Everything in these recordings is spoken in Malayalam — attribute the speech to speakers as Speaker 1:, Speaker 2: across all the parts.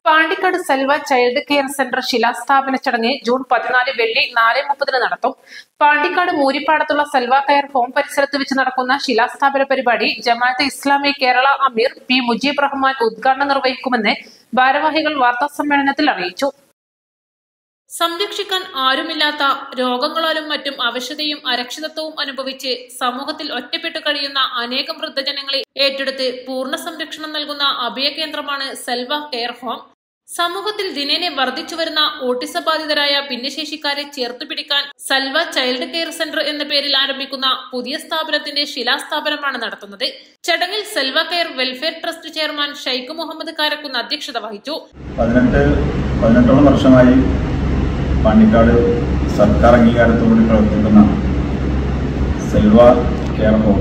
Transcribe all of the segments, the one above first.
Speaker 1: Pandikkad Selva child care centre ശിലാസ്ഥാപന ചടങ്ങ് ജൂൺ പതിനാല് വെള്ളി നാല് മുപ്പതിന് നടത്തും പാണ്ടിക്കാട് മൂരിപ്പാടത്തുള്ള സെൽവ കെയർ ഹോം പരിസരത്ത് വെച്ച് നടക്കുന്ന ശിലാസ്ഥാപന പരിപാടി ജമാഅത്തെ ഇസ്ലാമി കേരള അമീർ പി മുജീബ് റഹ്മാൻ ഉദ്ഘാടനം നിർവഹിക്കുമെന്ന് ഭാരവാഹികൾ വാർത്താ സമ്മേളനത്തിൽ അറിയിച്ചു സംരക്ഷിക്കാൻ ആരുമില്ലാത്ത രോഗങ്ങളാലും മറ്റും അവശതയും അരക്ഷിതത്വവും അനുഭവിച്ച് സമൂഹത്തിൽ ഒറ്റപ്പെട്ടു കഴിയുന്ന അനേകം വൃദ്ധജനങ്ങളെ ഏറ്റെടുത്ത് പൂർണ്ണ സംരക്ഷണം നൽകുന്ന അഭയകേന്ദ്രമാണ് സെൽവ കെയർ ഹോം സമൂഹത്തിൽ ദിനേനെ വർദ്ധിച്ചു വരുന്ന ഓട്ടിസ ബാധിതരായ ഭിന്നശേഷിക്കാരെ ചേർത്തുപിടിക്കാൻ സൽവ ചൈൽഡ് കെയർ സെന്റർ എന്ന പേരിൽ ആരംഭിക്കുന്ന പുതിയ സ്ഥാപനത്തിന്റെ ശിലാസ്ഥാപനമാണ് നടത്തുന്നത് ചടങ്ങിൽ Selva care welfare trust chairman Shaikh Muhammad Karakkunnu അധ്യക്ഷത വഹിച്ചു
Speaker 2: പതിനെട്ട് പതിനെട്ടോളം വർഷമായി പാണ്ടിക്കാട് സർക്കാർ അംഗീകാരത്തോടുകൂടി പ്രവർത്തിക്കുന്ന സെൽവ കെയർ ഹോം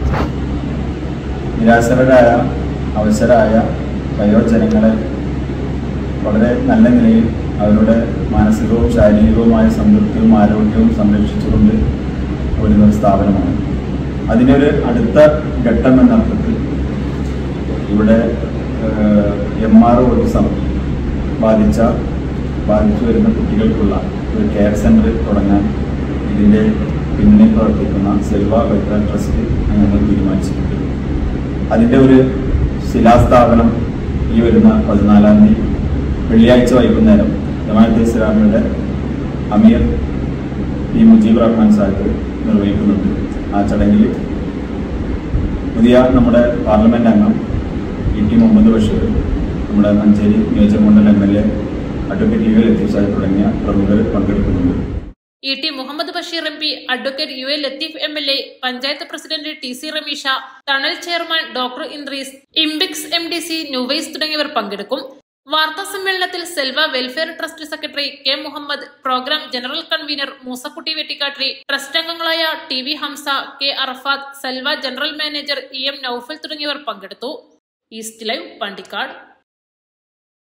Speaker 2: നിരാശരായ അവസരായ വയോജനങ്ങളെ വളരെ നല്ല നിലയിൽ അവരുടെ മാനസികവും ശാരീരികവുമായ സംതൃപ്തിയും ആരോഗ്യവും സംരക്ഷിച്ചുകൊണ്ട് വരുന്ന ഒരു സ്ഥാപനമാണ് അതിൻ്റെ ഒരു അടുത്ത ഘട്ടം എന്ന അർത്ഥത്തിൽ ഇവിടെ എം ആർ ഓട്ടിസം ബാധിച്ച ബാധിച്ചു വരുന്ന കുട്ടികൾക്കുള്ള ഒരു കെയർ സെൻറ്റർ തുടങ്ങാൻ ഇതിൻ്റെ പിന്നിൽ പ്രവർത്തിക്കുന്ന സെൽവ വെൽഫെയർ ട്രസ്റ്റ് ഞങ്ങൾ തീരുമാനിച്ചിട്ടുണ്ട് അതിൻ്റെ ഒരു ശിലാസ്ഥാപനം ഈ വരുന്ന പതിനാലാം തീയതി വെള്ളിയാഴ്ച വൈകുന്നേരം ജമാഅത്തെ ഇസ്ലാമിയുടെ അമീർ പി മുജീബ് റഹ്മാൻ സാഹിബ് നിർവഹിക്കുന്നുണ്ട് ആ ചടങ്ങിൽ പുതിയ നമ്മുടെ പാർലമെന്റ് അംഗം ഇ ടി മുഹമ്മദ് ബഷീർ നമ്മുടെ മഞ്ചേരി നിയോജകമണ്ഡലം M L A advocate U L Latheef Sahib തുടങ്ങിയ പ്രമുഖർ പങ്കെടുക്കുന്നുണ്ട്
Speaker 1: E T Muhammad Basheer M P advocate U A Latheef M L A panchayat president T C Rameesha Thanal chairman doctor Indrees ഇംബിക്സ് എം ഡി സി നുവൈസ് തുടങ്ങിയവർ പങ്കെടുക്കും വാർത്താ സമ്മേളനത്തിൽ Selva welfare trust secretary K Muhammad programme general convener Moosakutty Vettikkattiri trust അംഗങ്ങളായ T V Hamsa K Arafad Selva general manager E M Noufal തുടങ്ങിയവർ പങ്കെടുത്തു ഈസ്റ്റ് ലൈവ് പാണ്ടിക്കാട്